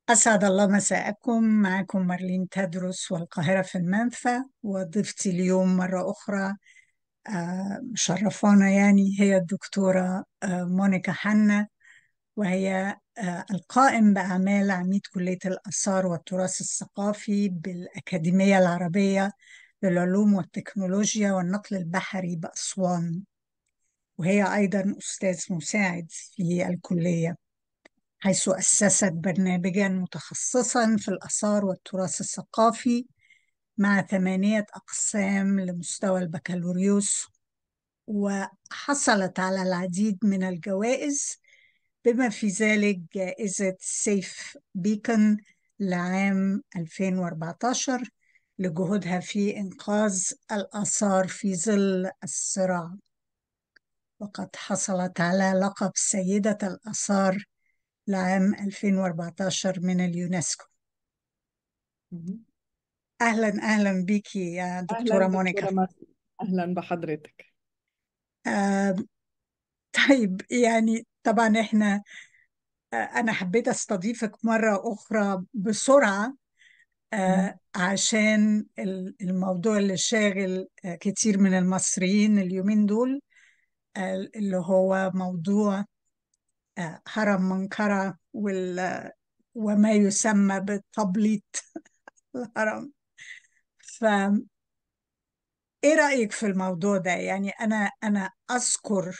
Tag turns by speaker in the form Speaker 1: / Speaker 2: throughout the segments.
Speaker 1: أسعد الله مساءكم معكم مارلين تدرس والقاهرة في المنفى وضيفتي اليوم مرة أخرى آه، مشرفانا يعني هي الدكتورة آه، مونيكا حنا وهي آه، القائم بأعمال عميد كلية الآثار والتراث الثقافي بالأكاديمية العربية للعلوم والتكنولوجيا والنقل البحري بأسوان وهي أيضا أستاذ مساعد في الكلية حيث أسست برنامجا متخصصا في الآثار والتراث الثقافي مع ثمانية أقسام لمستوى البكالوريوس وحصلت على العديد من الجوائز بما في ذلك جائزة سيف بيكون لعام 2014 لجهودها في إنقاذ الآثار في ظل الصراع وقد حصلت على لقب سيدة الآثار لعام 2014 من اليونسكو
Speaker 2: مهم.
Speaker 1: أهلا أهلا بيكي يا دكتورة
Speaker 2: أهلا
Speaker 1: مونيكا
Speaker 2: دكتورة مرسي أهلا بحضرتك
Speaker 1: آه طيب يعني طبعا احنا آه أنا حبيت أستضيفك مرة أخرى بسرعة
Speaker 2: مهم.
Speaker 1: آه عشان ال- الموضوع اللي شاغل آه كتير من المصريين اليومين دول آه اللي هو موضوع آه هرم منقرة وال وما يسمى بالتبليط الهرم فإيه رأيك في الموضوع ده؟ يعني أنا أنا أذكر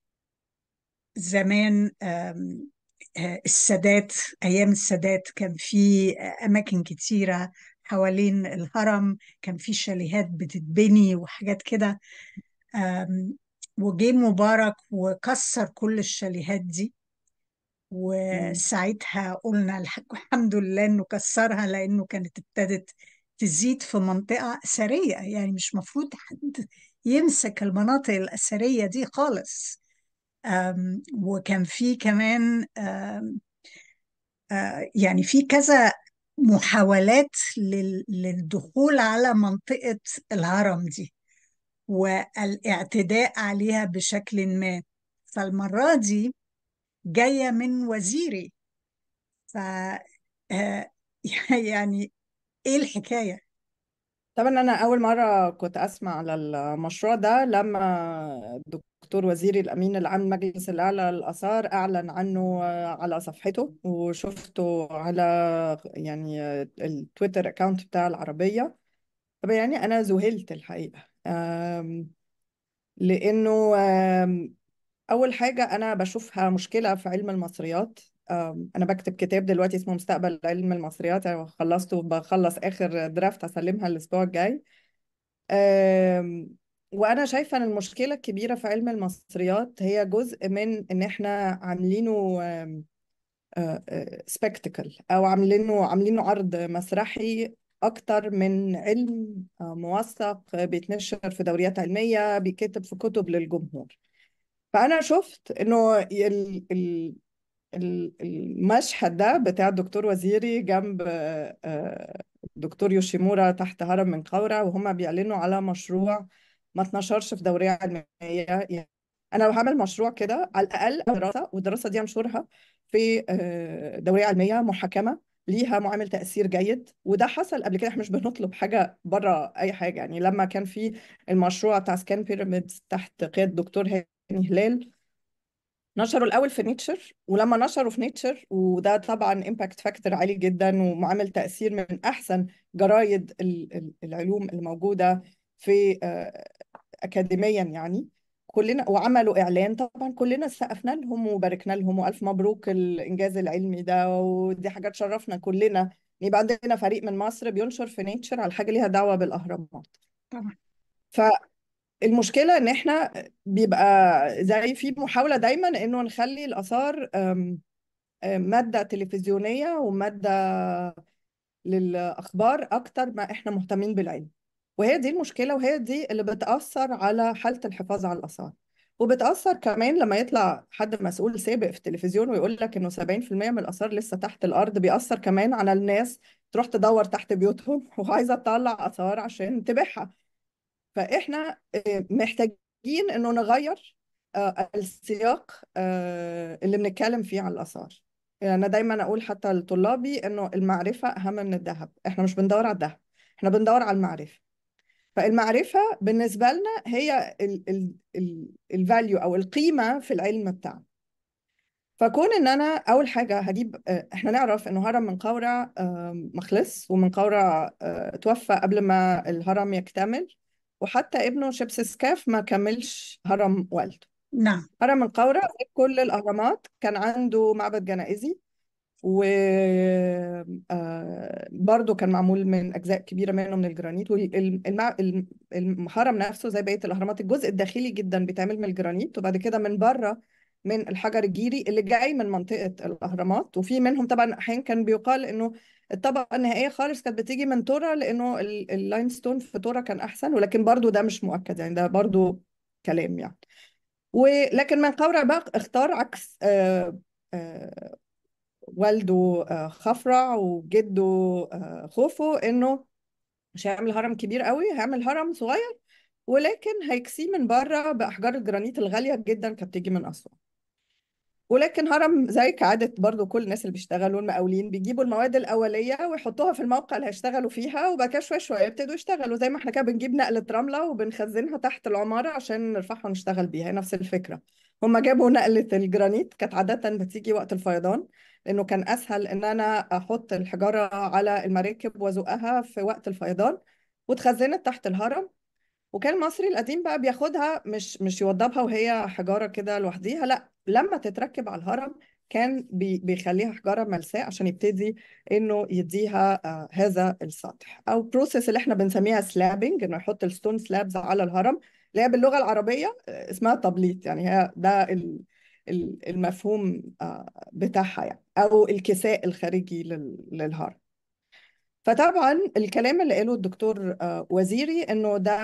Speaker 1: زمان آم، آه، السادات أيام السادات كان في أماكن كتيرة حوالين الهرم كان في شاليهات بتتبني وحاجات كده آم، وجه مبارك وكسر كل الشاليهات دي
Speaker 2: مم.
Speaker 1: وساعتها قلنا الح- الحمد لله انه كسرها لانه كانت ابتدت تزيد في منطقة أثرية يعني مش مفروض حد يمسك المناطق الأثرية دي خالص أم، وكان في كمان أم، آه، يعني في كذا محاولات لل- للدخول على منطقة الهرم دي والاعتداء عليها بشكل ما فالمرة دي جاية من وزيري ف آه، يعني ايه الحكاية؟
Speaker 2: طبعا أنا أول مرة كنت أسمع على المشروع ده لما الدكتور وزيري الأمين العام للمجلس الأعلى للآثار أعلن عنه على صفحته وشفته على يعني التويتر أكاونت بتاع العربية طب يعني أنا ذهلت الحقيقة أم، لأنه أم، أول حاجة أنا بشوفها مشكلة في علم المصريات أم، أنا بكتب كتاب دلوقتي اسمه مستقبل علم المصريات يعني خلصته بخلص آخر درافت هسلمها الأسبوع الجاي أم، وأنا شايفة إن المشكلة الكبيرة في علم المصريات هي جزء من إن إحنا عاملينه سبكتكل أو عاملينه عاملينه عرض مسرحي أكتر من علم آه، موثق بيتنشر في دوريات علمية بيكتب في كتب للجمهور فأنا شفت إنه ال- ال- ال- المشهد ده بتاع الدكتور وزيري جنب آه، آه، الدكتور يوشيمورا تحت هرم من قورة وهما بيعلنوا على مشروع ما اتنشرش في دورية علمية يعني أنا بعمل مشروع كده على الأقل دراسة والدراسة دي أنشرها في آه، دورية علمية محكمة ليها معامل تأثير جيد وده حصل قبل كده احنا مش بنطلب حاجة بره أي حاجة يعني لما كان في المشروع بتاع سكان بيراميدز تحت قيادة الدكتور هاني هلال نشروا الاول في نيتشر ولما نشروا في نيتشر وده طبعا امباكت فاكتور عالي جدا ومعامل تاثير من احسن جرايد ال- ال- العلوم الموجوده في آه، اكاديميا يعني كلنا وعملوا اعلان طبعا كلنا سقفنا لهم وباركنا لهم والف مبروك الانجاز العلمي ده ودي حاجه تشرفنا كلنا إن يبقى عندنا فريق من مصر بينشر في نيتشر على حاجه ليها دعوه بالاهرامات
Speaker 1: طبعا
Speaker 2: فالمشكله ان احنا بيبقى زي في محاوله دايما انه نخلي الاثار أم، أم، ماده تلفزيونيه وماده للاخبار اكتر ما احنا مهتمين بالعلم وهي دي المشكله وهي دي اللي بتاثر على حاله الحفاظ على الاثار وبتاثر كمان لما يطلع حد مسؤول سابق في التلفزيون ويقول لك انه 70% من الاثار لسه تحت الارض بيأثر كمان على الناس تروح تدور تحت بيوتهم وعايزه تطلع اثار عشان تبيعها فاحنا آه، محتاجين انه نغير آه، السياق آه، اللي بنتكلم فيه عن الاثار يعني انا دايما اقول حتى لطلابي انه المعرفه اهم من الذهب احنا مش بندور على الذهب احنا بندور على المعرفه فالمعرفة بالنسبة لنا هي الفاليو أو القيمة في العلم بتاعنا فكون ان انا اول حاجه هجيب آه، احنا نعرف انه هرم من قورة مخلص ومن قورة آه، توفى قبل ما الهرم يكتمل وحتى ابنه شبسسكاف ما كملش هرم والده
Speaker 1: نعم
Speaker 2: هرم من قورة زي كل الاهرامات كان عنده معبد جنائزي و آه، برضه كان معمول من اجزاء كبيره منه من الجرانيت والهرم نفسه زي بقيه الاهرامات الجزء الداخلي جدا بيتعمل من الجرانيت وبعد كده من بره من الحجر الجيري اللي جاي من منطقه الاهرامات وفي منهم طبعا احيانا كان بيقال انه الطبقه النهائيه خالص كانت بتيجي من تورا لانه اللاين ستون في تورا كان احسن ولكن برضه ده مش مؤكد يعني ده برضه كلام يعني ولكن من قورع بقى اختار عكس آه، آه، والده آه، خفرع وجده آه، خوفو انه مش هيعمل هرم كبير قوي هيعمل هرم صغير ولكن هيكسيه من بره باحجار الجرانيت الغاليه جدا كانت بتيجي من اسوان ولكن هرم زي كعادة برضو كل الناس اللي بيشتغلوا المقاولين بيجيبوا المواد الأولية ويحطوها في الموقع اللي هيشتغلوا فيها وبعد كده شوية شوية يبتدوا يشتغلوا زي ما احنا كده بنجيب نقلة رملة وبنخزنها تحت العمارة عشان نرفعها ونشتغل بيها هي نفس الفكرة هم جابوا نقلة الجرانيت كانت عادة بتيجي وقت الفيضان لأنه كان أسهل إن أنا أحط الحجارة على المراكب وأزقها في وقت الفيضان واتخزنت تحت الهرم وكان المصري القديم بقى بياخدها مش مش يوضبها وهي حجارة كده لوحديها لا لما تتركب على الهرم كان بي بيخليها حجارة ملساء عشان يبتدي انه يديها آه هذا السطح او بروسيس اللي احنا بنسميها سلابنج انه يحط الستون سلابز على الهرم اللي هي باللغة العربية آه اسمها تبليط يعني هي ده ال المفهوم آه بتاعها يعني او الكساء الخارجي للهرم فطبعا الكلام اللي قاله الدكتور آه، وزيري انه ده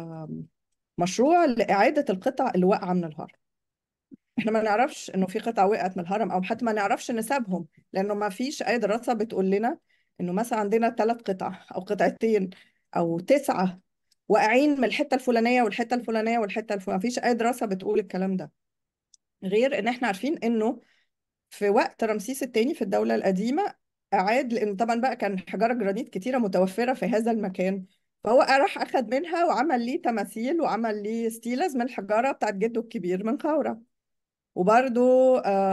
Speaker 2: مشروع لإعادة القطع اللي واقعة من الهرم احنا ما نعرفش انه في قطع وقعت من الهرم او حتى ما نعرفش نسبهم لانه ما فيش اي دراسة بتقول لنا انه مثلا عندنا ثلاث قطع او قطعتين او تسعة واقعين من الحتة الفلانية والحتة الفلانية والحتة الفلانية ما فيش اي دراسة بتقول الكلام ده غير ان احنا عارفين انه في وقت رمسيس الثاني في الدولة القديمة أعاد لأن طبعا بقى كان حجارة جرانيت كتيرة متوفرة في هذا المكان فهو راح أخد منها وعمل ليه تماثيل وعمل ليه ستيلز من الحجارة بتاعت جده الكبير من خورة وبرضو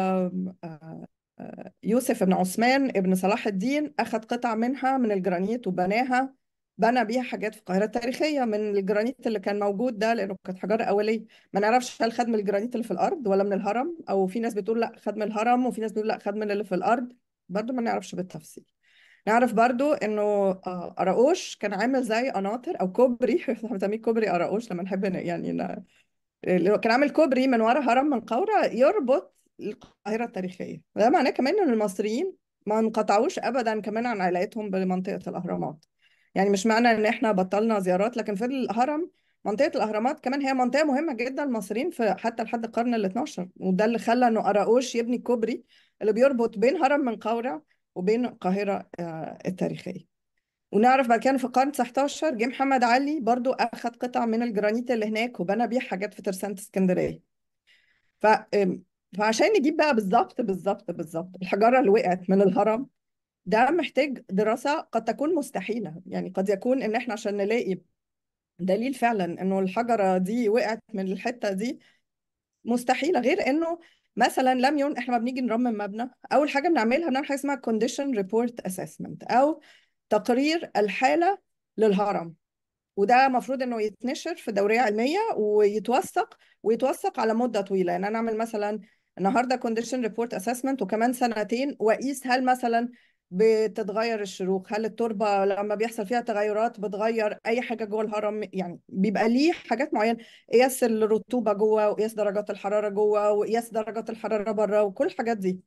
Speaker 2: يوسف بن عثمان ابن صلاح الدين أخد قطع منها من الجرانيت وبناها بنى بيها حاجات في القاهرة التاريخية من الجرانيت اللي كان موجود ده لأنه كانت حجارة أولية ما نعرفش هل خد من الجرانيت اللي في الأرض ولا من الهرم أو في ناس بتقول لا خد من الهرم وفي ناس بتقول لا خد من اللي في الأرض برضو ما نعرفش بالتفصيل نعرف برضو انه آه، اراوش كان عامل زي قناطر او كوبري احنا بنسميه كوبري اراوش لما نحب يعني ن... كان عامل كوبري من ورا هرم من قورة يربط القاهرة التاريخية وده معناه كمان ان المصريين ما انقطعوش ابدا كمان عن علاقتهم بمنطقة الاهرامات يعني مش معنى ان احنا بطلنا زيارات لكن في الهرم منطقة الأهرامات كمان هي منطقة مهمة جدا للمصريين في حتى لحد القرن ال 12 وده اللي خلى إنه أراوش يبني كوبري اللي بيربط بين هرم من قورع وبين القاهرة آه، التاريخية ونعرف بعد كده في القرن 19 جه محمد علي برضو أخذ قطع من الجرانيت اللي هناك وبنى بيها حاجات في ترسانة اسكندرية ف... فعشان نجيب بقى بالظبط بالظبط بالظبط الحجارة اللي وقعت من الهرم ده محتاج دراسة قد تكون مستحيلة يعني قد يكون إن إحنا عشان نلاقي دليل فعلا إنه الحجرة دي وقعت من الحتة دي مستحيلة غير إنه مثلا لم يكن احنا ما بنيجي نرمم مبنى اول حاجه بنعملها بنعمل حاجه اسمها condition report assessment او تقرير الحاله للهرم وده المفروض انه يتنشر في دوريه علميه ويتوثق ويتوثق على مده طويله يعني انا اعمل مثلا النهارده condition report assessment وكمان سنتين واقيس هل مثلا بتتغير الشروخ هل التربة لما بيحصل فيها تغيرات بتغير أي حاجة جوه الهرم يعني بيبقى ليه حاجات معينة قياس الرطوبة جوه وقياس درجات الحرارة جوه وقياس درجات الحرارة بره وكل الحاجات دي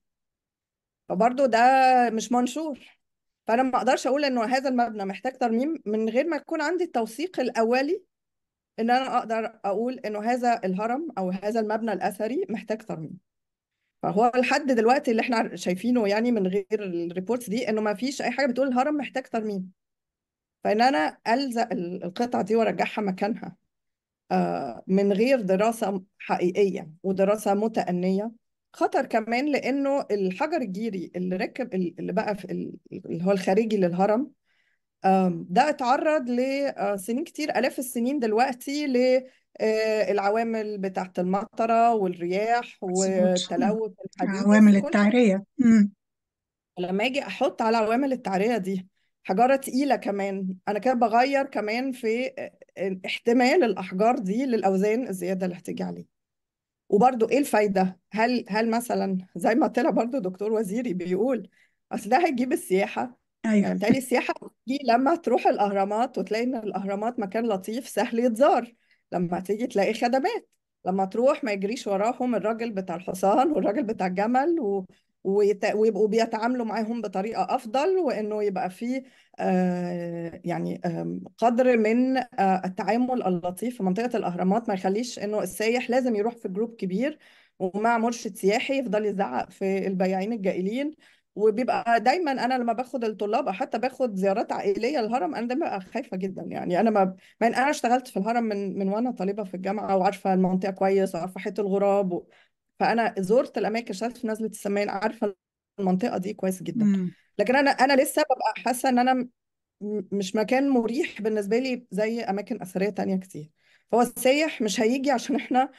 Speaker 2: فبرضه ده مش منشور فأنا ما أقدرش أقول إنه هذا المبنى محتاج ترميم من غير ما يكون عندي التوثيق الأولي إن أنا أقدر أقول إنه هذا الهرم أو هذا المبنى الأثري محتاج ترميم فهو لحد دلوقتي اللي احنا شايفينه يعني من غير الريبورتس دي انه ما فيش اي حاجه بتقول الهرم محتاج ترميم فان انا الزق القطعه دي وارجعها مكانها آه، من غير دراسه حقيقيه ودراسه متأنيه خطر كمان لانه الحجر الجيري اللي ركب اللي بقى في ال- اللي هو الخارجي للهرم آم، ده اتعرض لسنين كتير آلاف السنين دلوقتي للعوامل بتاعت المطرة والرياح
Speaker 1: مظبوط مم.
Speaker 2: والتلوث الحديث
Speaker 1: عوامل
Speaker 2: وكل
Speaker 1: التعرية مم.
Speaker 2: لما اجي احط على عوامل التعرية دي حجارة تقيلة كمان انا كده بغير كمان في احتمال الاحجار دي للاوزان الزيادة اللي هتيجي عليه وبرضه ايه الفايدة هل هل مثلا زي ما طلع برضه دكتور وزيري بيقول اصل ده هيجيب السياحة
Speaker 1: أيوه
Speaker 2: يعني بالتالي السياحة دي لما تروح الأهرامات وتلاقي إن الأهرامات مكان لطيف سهل يتزار لما تيجي تلاقي خدمات لما تروح ما يجريش وراهم الراجل بتاع الحصان والراجل بتاع الجمل و... ويت... ويبقوا بيتعاملوا معاهم بطريقة أفضل وإنه يبقى فيه آه يعني آم، قدر من آه التعامل اللطيف في منطقة الأهرامات ما يخليش إنه السايح لازم يروح في جروب كبير ومع مرشد سياحي يفضل يزعق في البياعين الجائلين وبيبقى دايما انا لما باخد الطلاب او حتى باخد زيارات عائليه للهرم انا دايما ببقى خايفه جدا يعني انا ما ما انا اشتغلت في الهرم من من وانا طالبه في الجامعه وعارفه المنطقه كويس وعارفه حيط الغراب و... فانا زرت الاماكن اشتغلت في نزله السمان عارفه المنطقه دي كويس جدا
Speaker 1: مم.
Speaker 2: لكن انا انا لسه ببقى حاسه ان انا م- مش مكان مريح بالنسبه لي زي اماكن اثريه تانية كتير فهو السايح مش هيجي عشان احنا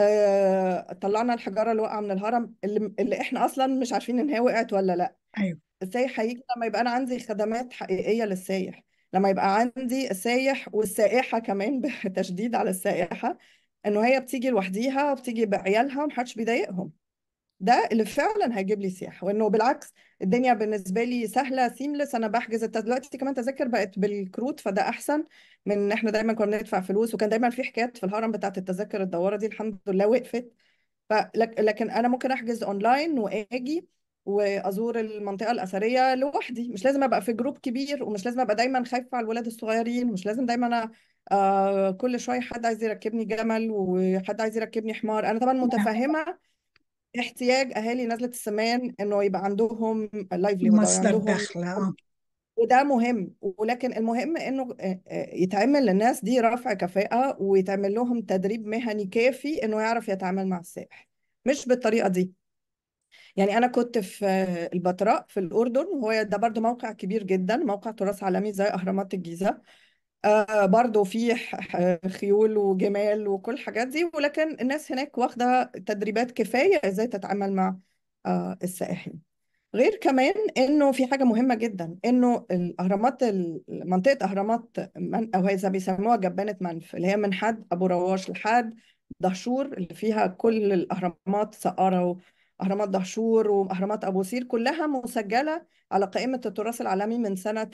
Speaker 2: آه طلعنا الحجاره اللي واقعه من الهرم اللي, اللي احنا اصلا مش عارفين ان هي وقعت ولا لا
Speaker 1: أيوه
Speaker 2: السايح هيجي لما يبقى انا عندي خدمات حقيقية للسايح لما يبقى عندي السايح والسائحة كمان بتشديد على السائحة انه هي بتيجي لوحديها وبتيجي بعيالها ومحدش بيضايقهم ده اللي فعلا هيجيب لي سياحة وانه بالعكس الدنيا بالنسبة لي سهلة سيملس انا بحجز الت- دلوقتي كمان تذاكر بقت بالكروت فده احسن من ان احنا دايما كنا ندفع فلوس وكان دايما في حكايات في الهرم بتاعت التذاكر الدوارة دي الحمد لله وقفت فلك لكن انا ممكن احجز اونلاين واجي وازور المنطقه الاثريه لوحدي مش لازم ابقى في جروب كبير ومش لازم ابقى دايما خايفه على الولاد الصغيرين ومش لازم دايما أنا آه كل شويه حد عايز يركبني جمل وحد عايز يركبني حمار انا طبعا متفهمه احتياج اهالي نزله السمان انه يبقى عندهم لايفليهود او
Speaker 1: مصدر
Speaker 2: عندهم
Speaker 1: دخل آه.
Speaker 2: وده مهم ولكن المهم انه آه، آه، يتعمل للناس دي رفع كفاءة ويتعمل لهم تدريب مهني كافي انه يعرف يتعامل مع السائح مش بالطريقة دي يعني انا كنت في آه، البتراء في الاردن وهو ده برضو موقع كبير جدا موقع تراث عالمي زي اهرامات الجيزة آه برضو في ح- خيول وجمال وكل الحاجات دي ولكن الناس هناك واخدة تدريبات كفاية ازاي تتعامل مع آه السائحين غير كمان انه في حاجه مهمه جدا انه الاهرامات ال- منطقه اهرامات من او هي زي بيسموها جبانه منف اللي هي من حد ابو رواش لحد دهشور اللي فيها كل الاهرامات سقاره واهرامات دهشور واهرامات ابو سير كلها مسجله على قائمه التراث العالمي من سنه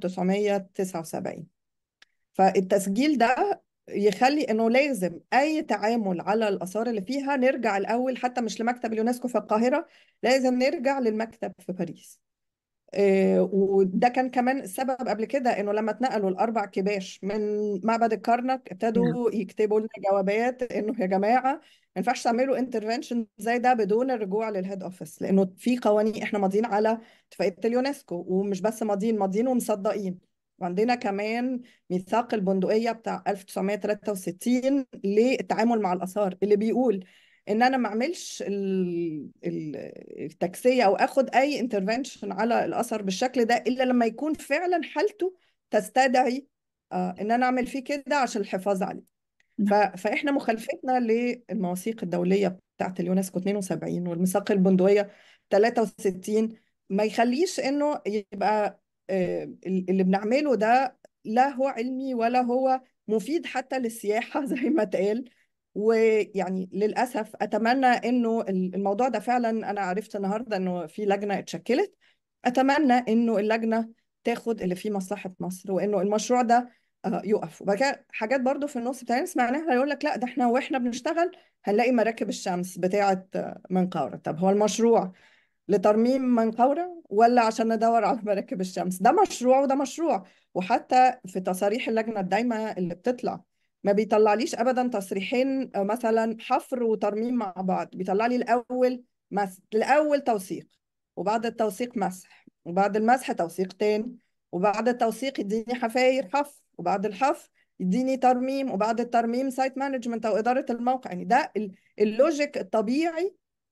Speaker 2: 1979 فالتسجيل ده يخلي انه لازم اي تعامل على الاثار اللي فيها نرجع الاول حتى مش لمكتب اليونسكو في القاهره لازم نرجع للمكتب في باريس آه، وده كان كمان السبب قبل كده انه لما اتنقلوا الاربع كباش من معبد الكرنك
Speaker 1: نعم
Speaker 2: ابتدوا يكتبوا لنا جوابات انه يا جماعه ما ينفعش تعملوا انترفنشن زي ده بدون الرجوع للهيد اوفيس لانه في قوانين احنا ماضيين على اتفاقيه اليونسكو ومش بس ماضيين ماضيين ومصدقين وعندنا كمان ميثاق البندقيه بتاع 1963 للتعامل مع الاثار اللي بيقول ان انا ما اعملش ال- ال- التكسيه او اخد اي انترفنشن على الاثر بالشكل ده الا لما يكون فعلا حالته تستدعي آه، ان انا اعمل فيه كده عشان الحفاظ عليه ف-
Speaker 1: نعم
Speaker 2: فاحنا مخالفتنا للمواثيق الدوليه بتاعت اليونسكو 72 والميثاق البندقيه 63 ما يخليش انه يبقى آه، اللي بنعمله ده لا هو علمي ولا هو مفيد حتى للسياحه زي ما اتقال ويعني للاسف اتمنى انه الموضوع ده فعلا انا عرفت النهارده انه في لجنه اتشكلت اتمنى انه اللجنه تاخد اللي فيه مصلحه مصر وانه المشروع ده آه، يقف وبعد كده حاجات برضو في النص بتاعنا سمعناها يقول لك لا ده احنا واحنا بنشتغل هنلاقي مراكب الشمس بتاعه آه، منقورة طب هو المشروع لترميم منقورة ولا عشان ندور على مراكب الشمس ده مشروع وده مشروع وحتى في تصاريح اللجنة الدايمة اللي بتطلع ما بيطلعليش ابدا تصريحين آه، مثلا حفر وترميم مع بعض بيطلع لي الاول مس... الاول توثيق وبعد التوثيق مسح وبعد المسح توثيق تاني وبعد التوثيق يديني حفاير حفر وبعد الحفر يديني ترميم وبعد الترميم سايت مانجمنت او اداره الموقع يعني ده ال- اللوجيك الطبيعي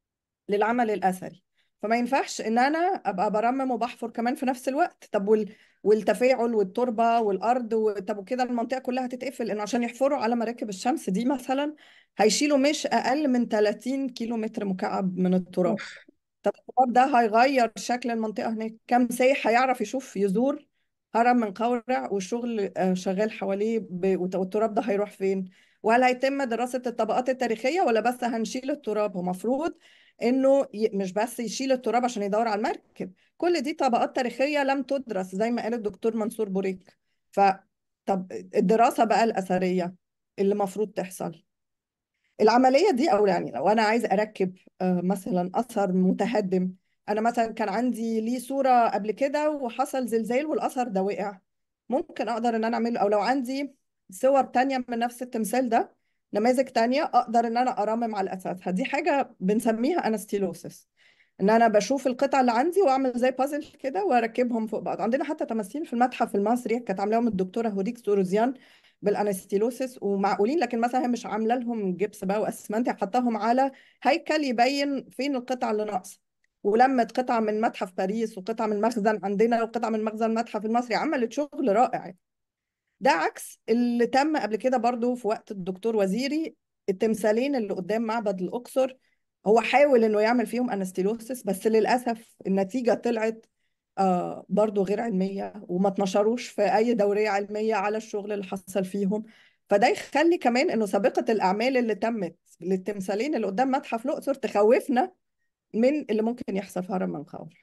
Speaker 2: للعمل الأثري فما ينفعش إن أنا أبقى برمم وبحفر كمان في نفس الوقت طب وال... والتفاعل والتربة والأرض و... طب وكده المنطقة كلها هتتقفل إنه عشان يحفروا على مراكب الشمس دي مثلا هيشيلوا مش أقل من 30 كيلو متر مكعب من التراب
Speaker 1: أوف
Speaker 2: طب التراب ده هيغير شكل المنطقة هناك كم سايح هيعرف يشوف يزور هرم من قورع والشغل آه، شغال حواليه ب... والت- والتراب ده هيروح فين وهل هيتم دراسة الطبقات التاريخية ولا بس هنشيل التراب هو مفروض انه ي... مش بس يشيل التراب عشان يدور على المركب كل دي طبقات تاريخية لم تدرس زي ما قال الدكتور منصور بوريك ف طب الدراسة بقى الأثرية اللي المفروض تحصل العملية دي أو يعني لو أنا عايز أركب آه، مثلا أثر متهدم أنا مثلا كان عندي ليه صورة قبل كده وحصل زلزال والأثر ده وقع ممكن أقدر إن أنا أعمله أو لو عندي صور تانية من نفس التمثال ده نماذج تانية أقدر إن أنا أرمم على أساسها دي حاجة بنسميها أنستيلوسيس إن أنا بشوف القطع اللي عندي وأعمل زي بازل كده وأركبهم فوق بعض عندنا حتى تماثيل في المتحف المصري كانت عاملاهم الدكتورة هوريك سوروزيان بالانستيلوسيس ومعقولين لكن مثلا هي مش عامله لهم جبس بقى واسمنت حطاهم على هيكل يبين فين القطع اللي ناقصه ولمت قطعه من متحف باريس وقطعه من مخزن عندنا وقطعه من مخزن المتحف المصري عملت شغل رائع ده عكس اللي تم قبل كده برضو في وقت الدكتور وزيري التمثالين اللي قدام معبد الأقصر هو حاول انه يعمل فيهم انستيلوسيس بس للاسف النتيجه طلعت آه برضو غير علميه وما اتنشروش في اي دوريه علميه على الشغل اللي حصل فيهم فده يخلي كمان انه سابقه الاعمال اللي تمت للتمثالين اللي قدام متحف الاقصر تخوفنا من اللي ممكن يحصل في هرم منقور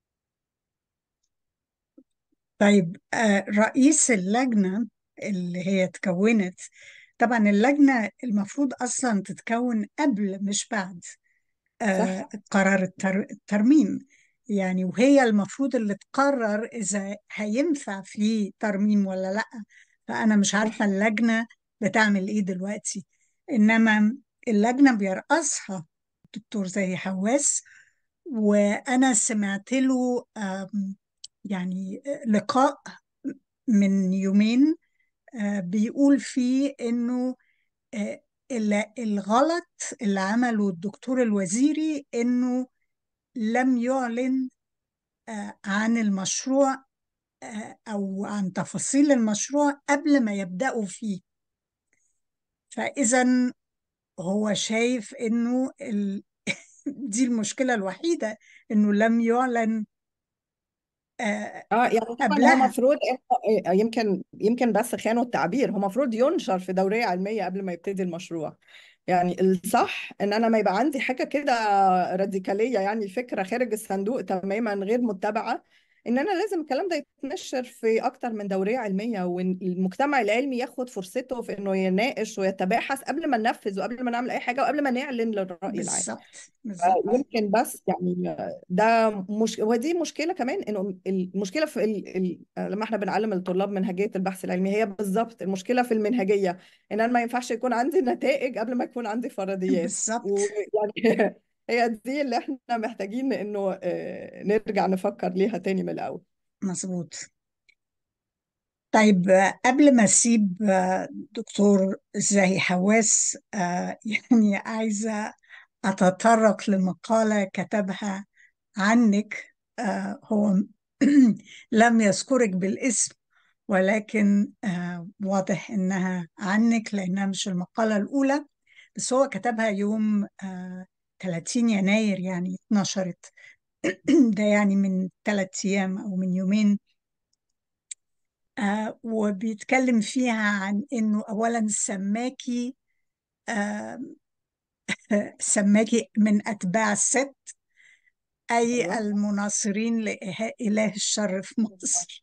Speaker 1: طيب آه، رئيس اللجنة اللي هي اتكونت طبعا اللجنة المفروض أصلا تتكون قبل مش بعد آه،
Speaker 2: صح
Speaker 1: قرار التر- الترميم يعني وهي المفروض اللي تقرر إذا هينفع في ترميم ولا لأ فأنا مش عارفة
Speaker 2: صح
Speaker 1: اللجنة بتعمل إيه دلوقتي إنما اللجنة بيرأسها الدكتور زكي حواس وأنا سمعت له آم، يعني لقاء من يومين آه، بيقول فيه إنه آه، ال- الغلط اللي عمله الدكتور الوزيري إنه لم يعلن آه، عن المشروع آه، أو عن تفاصيل المشروع قبل ما يبدأوا فيه فإذا هو شايف إنه ال... دي المشكلة الوحيدة إنه لم يعلن آه،
Speaker 2: اه يعني طبعا هو
Speaker 1: قبلها
Speaker 2: المفروض يمكن يمكن بس خانوا التعبير هو المفروض ينشر في دورية علمية قبل ما يبتدي المشروع يعني الصح ان انا ما يبقى عندي حاجة كده راديكالية يعني فكرة خارج الصندوق تماما غير متبعة ان انا لازم الكلام ده يتنشر في اكتر من دورية علمية والمجتمع العلمي ياخد فرصته في انه يناقش ويتباحث قبل ما ننفذ وقبل ما نعمل اي حاجة وقبل ما نعلن للرأي العام
Speaker 1: بالظبط بالظبط
Speaker 2: يمكن بس يعني ده مش ودي مشكله كمان انه المشكله في ال... ال... لما احنا بنعلم الطلاب منهجيه البحث العلمي هي بالظبط المشكله في المنهجيه ان انا ما ينفعش يكون عندي نتائج قبل ما يكون عندي فرضيات
Speaker 1: بالظبط
Speaker 2: ويعني هي دي اللي احنا محتاجين انه آه، نرجع نفكر ليها تاني من الاول
Speaker 1: مظبوط طيب آه، قبل ما اسيب آه، دكتور زاهي حواس آه، يعني عايزة اتطرق لمقالة كتبها عنك آه، هو لم يذكرك بالاسم ولكن آه، واضح انها عنك لانها مش المقالة الاولى بس هو كتبها يوم آه، 30 يناير يعني اتنشرت ده يعني من ثلاث ايام او من يومين آه وبيتكلم فيها عن انه اولا سماكي آه سماكي من اتباع الست اي
Speaker 2: ايوه
Speaker 1: المناصرين لإله الشر في مصر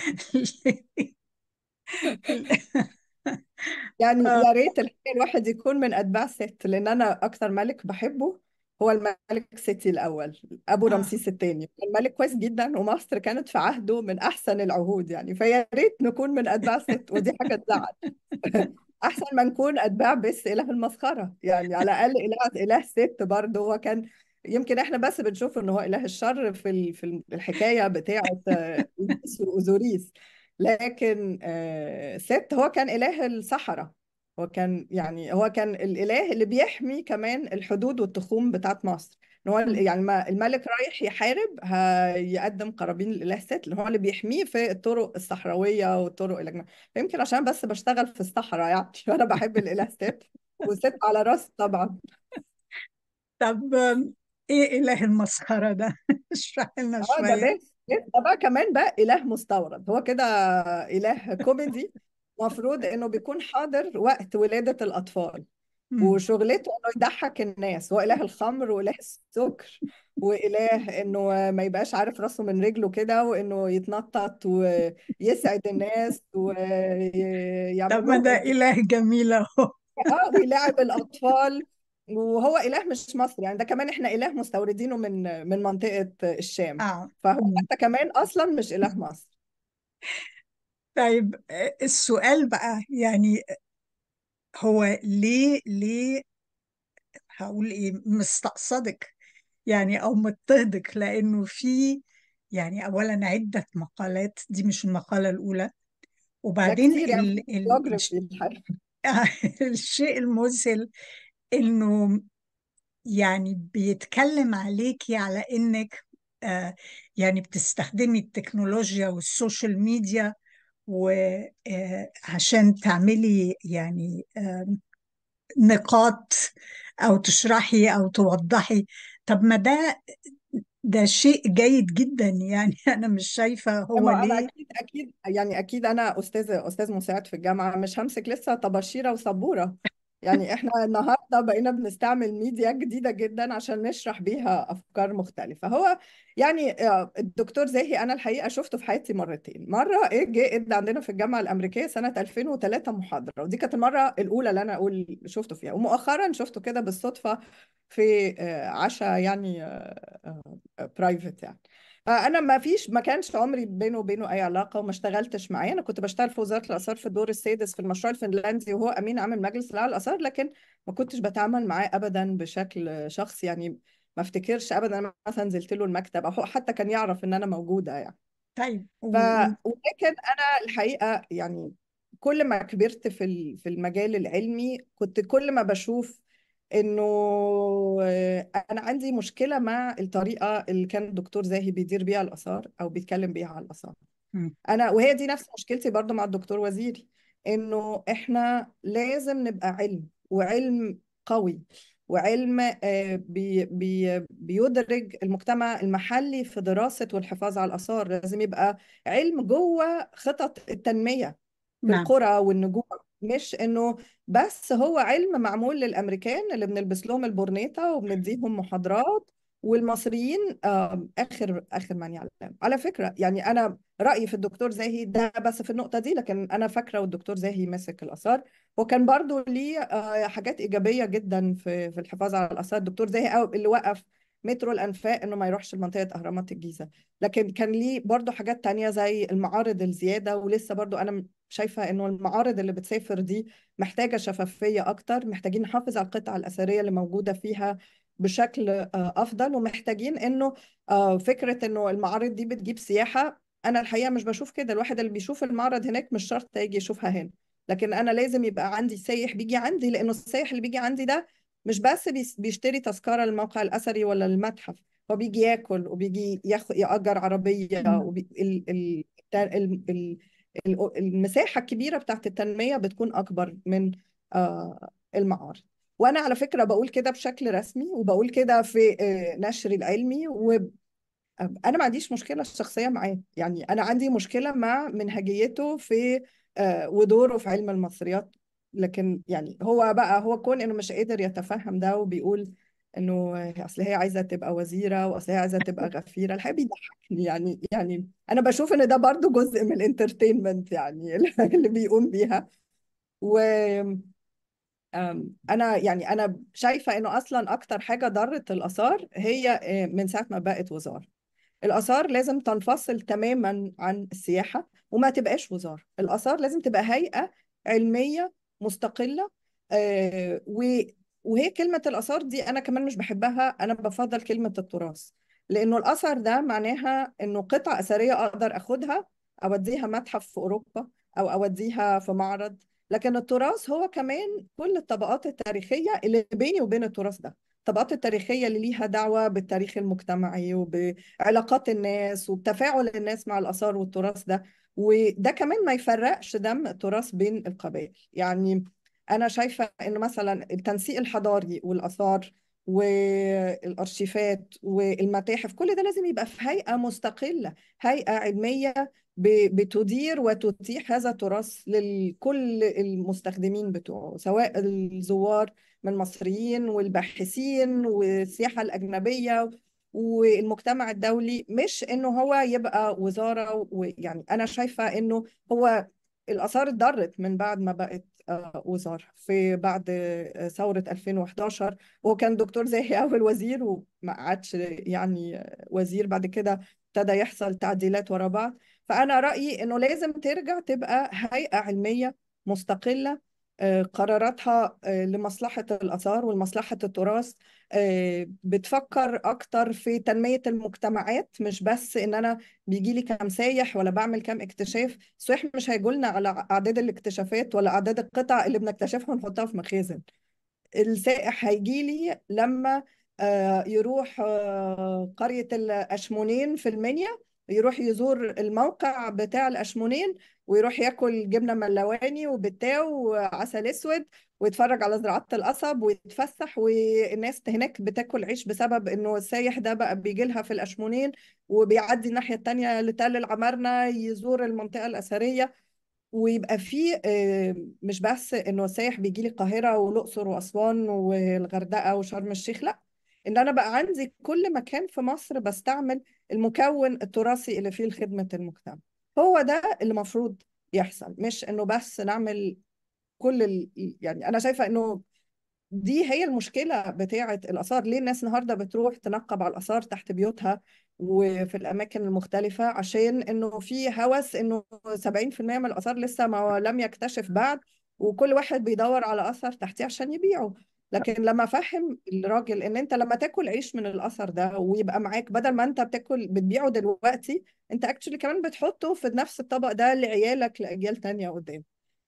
Speaker 2: يعني
Speaker 1: آه
Speaker 2: يا ريت الحقيقة الواحد يكون من أتباع ست لأن أنا أكثر ملك بحبه هو الملك سيتي الأول أبو
Speaker 1: آه
Speaker 2: رمسيس الثاني الملك كويس جدا ومصر كانت في عهده من أحسن العهود يعني فيا ريت نكون من أتباع ست ودي حاجة تزعل أحسن ما نكون أتباع بس إله المسخرة يعني على الأقل إله إله ست برضه هو كان يمكن احنا بس بنشوف ان هو اله الشر في ال- في الحكايه بتاعه آه، إيزيس واوزوريس لكن آه، ست هو كان اله الصحراء هو كان يعني هو كان الاله اللي بيحمي كمان الحدود والتخوم بتاعت مصر ان هو يعني ما الملك رايح يحارب هيقدم قرابين الاله ست اللي هو اللي بيحميه في الطرق الصحراويه والطرق الاجنبيه فيمكن عشان بس بشتغل في الصحراء يعني وانا بحب الاله ست وست على راسي طبعا
Speaker 1: طب آم، ايه اله المسخرة ده اشرح لنا
Speaker 2: اه ده
Speaker 1: شوية
Speaker 2: بس ده بقى كمان بقى اله مستورد هو كده اله كوميدي المفروض انه بيكون حاضر وقت ولاده الاطفال
Speaker 1: مم.
Speaker 2: وشغلته انه يضحك الناس هو اله الخمر واله السكر واله انه ما يبقاش عارف راسه من رجله كده وانه يتنطط ويسعد الناس
Speaker 1: طب
Speaker 2: ويعمل
Speaker 1: ما ده
Speaker 2: لهم
Speaker 1: اله جميل اهو
Speaker 2: اه ويلاعب الاطفال وهو اله مش مصري يعني ده كمان احنا اله مستوردينه من من منطقة الشام
Speaker 1: اه
Speaker 2: فهو
Speaker 1: مم.
Speaker 2: حتى كمان اصلا مش اله مصر
Speaker 1: طيب آه، السؤال بقى يعني هو ليه ليه هقول ايه مستقصدك يعني او مضطهدك لانه في يعني اولا عدة مقالات دي مش المقالة الاولى
Speaker 2: ده
Speaker 1: وبعدين
Speaker 2: كتير يعني
Speaker 1: ال ال
Speaker 2: جيوغرافي الحقيقة
Speaker 1: الشيء المذهل انه يعني بيتكلم عليكي على انك آه يعني بتستخدمي التكنولوجيا والسوشيال ميديا وعشان تعملي يعني آه نقاط او تشرحي او توضحي طب ما ده ده شيء جيد جدا يعني انا مش شايفة هو
Speaker 2: اما انا
Speaker 1: ليه
Speaker 2: اكيد اكيد يعني اكيد انا استاذ استاذ مساعد في الجامعه مش همسك لسه طباشيره وسبوره يعني احنا النهارده بقينا بنستعمل ميديا جديده جدا عشان نشرح بيها افكار مختلفه هو يعني آه، الدكتور زاهي انا الحقيقه شفته في حياتي مرتين مره ايه جه ادى عندنا في الجامعه الامريكيه سنه 2003 محاضره ودي كانت المره الاولى اللي انا اقول شفته فيها ومؤخرا شفته كده بالصدفه في آه، عشاء يعني برايفت يعني انا ما فيش ما كانش عمري بينه وبينه اي علاقه وما اشتغلتش معاه انا كنت بشتغل في وزاره الاثار في الدور السادس في المشروع الفنلندي وهو امين عام المجلس الاعلى للاثار لكن ما كنتش بتعامل معاه ابدا بشكل شخصي يعني ما افتكرش ابدا انا مثلا نزلت له المكتب او هو حتى كان يعرف ان انا موجوده يعني
Speaker 1: طيب
Speaker 2: ف
Speaker 1: و... و...
Speaker 2: ولكن انا الحقيقه يعني كل ما كبرت في ال- في المجال العلمي كنت كل ما بشوف انه انا عندي مشكله مع الطريقه اللي كان الدكتور زاهي بيدير بيها الاثار او بيتكلم بيها على الاثار
Speaker 1: م-
Speaker 2: انا وهي دي نفس مشكلتي برضو مع الدكتور وزيري انه احنا لازم نبقى علم وعلم قوي وعلم آه، بي بي بيدرج المجتمع المحلي في دراسة والحفاظ على الآثار لازم يبقى علم جوه خطط التنمية في
Speaker 1: نعم
Speaker 2: القرى والنجوع مش انه بس هو علم معمول للامريكان اللي بنلبس لهم البورنيطه وبنديهم محاضرات والمصريين آه، اخر اخر من يعلم على فكره يعني انا رايي في الدكتور زاهي ده بس في النقطه دي لكن انا فاكره والدكتور زاهي ماسك الاثار وكان برضو ليه آه، حاجات ايجابيه جدا في في الحفاظ على الاثار الدكتور زاهي أو اللي وقف مترو الانفاق انه ما يروحش لمنطقه اهرامات الجيزه لكن كان ليه برضو حاجات تانية زي المعارض الزياده ولسه برضو انا شايفة انه المعارض اللي بتسافر دي محتاجة شفافية اكتر محتاجين نحافظ على القطع الأثرية اللي موجودة فيها بشكل آه، افضل ومحتاجين انه آه، فكرة انه المعارض دي بتجيب سياحة انا الحقيقة مش بشوف كده الواحد اللي بيشوف المعرض هناك مش شرط يجي يشوفها هنا لكن انا لازم يبقى عندي سايح بيجي عندي لانه السايح اللي بيجي عندي ده مش بس بيس- بيشتري تذكرة للموقع الأثري ولا المتحف هو بيجي ياكل وبيجي ياخد يأجر عربية
Speaker 1: م-
Speaker 2: وبي... ال... ال... ال... ال... ال- المساحة الكبيرة بتاعت التنمية بتكون أكبر من آه، المعارض وأنا على فكرة بقول كده بشكل رسمي وبقول كده في آه، نشري العلمي وأنا ما عنديش مشكلة الشخصية معاه يعني أنا عندي مشكلة مع منهجيته في آه، ودوره في علم المصريات لكن يعني هو بقى هو كون إنه مش قادر يتفهم ده وبيقول إنه أصل هي عايزة تبقى وزيرة وأصل هي عايزة تبقى غفيرة الحقيقة بيضحكني يعني يعني أنا بشوف إن ده برضو جزء من الانترتينمنت يعني اللي بيقوم بيها و أم، انا يعني انا شايفه انه اصلا اكتر حاجه ضرت الاثار هي آه، من ساعه ما بقت وزاره الاثار لازم تنفصل تماما عن السياحه وما تبقاش وزاره الاثار لازم تبقى هيئه علميه مستقله آه، و- وهي كلمه الاثار دي انا كمان مش بحبها انا بفضل كلمه التراث لانه الاثر ده معناها انه قطعه اثريه اقدر اخدها اوديها متحف في اوروبا او اوديها في معرض لكن التراث هو كمان كل الطبقات التاريخيه اللي بيني وبين التراث ده الطبقات التاريخية اللي ليها دعوة بالتاريخ المجتمعي وبعلاقات الناس وبتفاعل الناس مع الآثار والتراث ده وده كمان ما يفرقش دم التراث بين القبائل يعني أنا شايفة إنه مثلا التنسيق الحضاري والآثار والارشيفات والمتاحف كل ده لازم يبقى في هيئة مستقلة هيئة علمية ب- بتدير وتتيح هذا التراث لكل المستخدمين بتوعه سواء الزوار من المصريين والباحثين والسياحة الأجنبية والمجتمع الدولي مش إنه هو يبقى وزارة ويعني أنا شايفة إنه هو الآثار اتضرت من بعد ما بقت آه، وزارة في بعد آه، ثورة 2011 وهو كان دكتور زاهي أول وزير وما قعدش يعني وزير بعد كده ابتدى يحصل تعديلات ورا بعض فأنا رأيي إنه لازم ترجع تبقى هيئة علمية مستقلة آه، قراراتها آه، لمصلحة الآثار ولمصلحة التراث آه، بتفكر أكتر في تنمية المجتمعات مش بس إن أنا بيجي لي كام سايح ولا بعمل كام اكتشاف السياح مش هيجولنا على أعداد الاكتشافات ولا أعداد القطع اللي بنكتشفها ونحطها في مخازن السائح هيجي لي لما آه، يروح آه، قرية الأشمونين في المنيا يروح يزور الموقع بتاع الأشمونين ويروح ياكل جبنة ملواني وبتاو وعسل أسود ويتفرج على زراعة القصب ويتفسح والناس هناك بتاكل عيش بسبب إنه السايح ده بقى بيجي لها في الأشمونين وبيعدي الناحية التانية لتل العمارنة يزور المنطقة الأثرية ويبقى في آه، مش بس انه السايح بيجي لي القاهره والاقصر واسوان والغردقه وشرم الشيخ لا ان انا بقى عندي كل مكان في مصر بستعمل المكون التراثي اللي فيه خدمه المجتمع هو ده اللي المفروض يحصل مش انه بس نعمل كل ال... يعني انا شايفه انه دي هي المشكلة بتاعة الآثار ليه الناس النهاردة بتروح تنقب على الآثار تحت بيوتها وفي الأماكن المختلفة عشان إنه في هوس إنه 70% من الآثار لسه ما لم يكتشف بعد وكل واحد بيدور على أثر تحتيه عشان يبيعه لكن لما فهم الراجل إن أنت لما تاكل عيش من الأثر ده ويبقى معاك بدل ما أنت بتاكل بتبيعه دلوقتي أنت اكشلي كمان بتحطه في نفس الطبق ده لعيالك لأجيال تانية قدام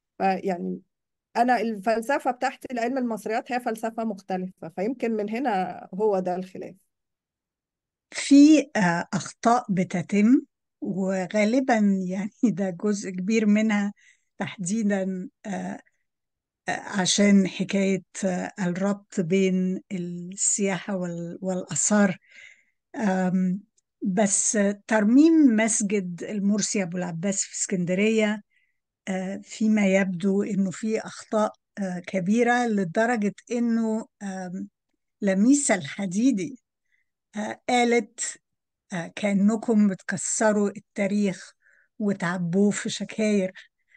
Speaker 2: فيعني أنا الفلسفة بتاعتي لعلم المصريات هي فلسفة مختلفة فيمكن من هنا هو ده الخلاف
Speaker 1: في آه، أخطاء بتتم وغالبا يعني ده جزء كبير منها تحديدا آه، آه، عشان حكاية آه، الربط بين السياحة وال- والآثار آم، بس ترميم مسجد المرسي أبو العباس في اسكندرية آه، فيما يبدو إنه في أخطاء آه، كبيرة لدرجة إنه آم، لميس الحديدي آه، قالت آه، كأنكم بتكسروا التاريخ وتعبوه في شكاير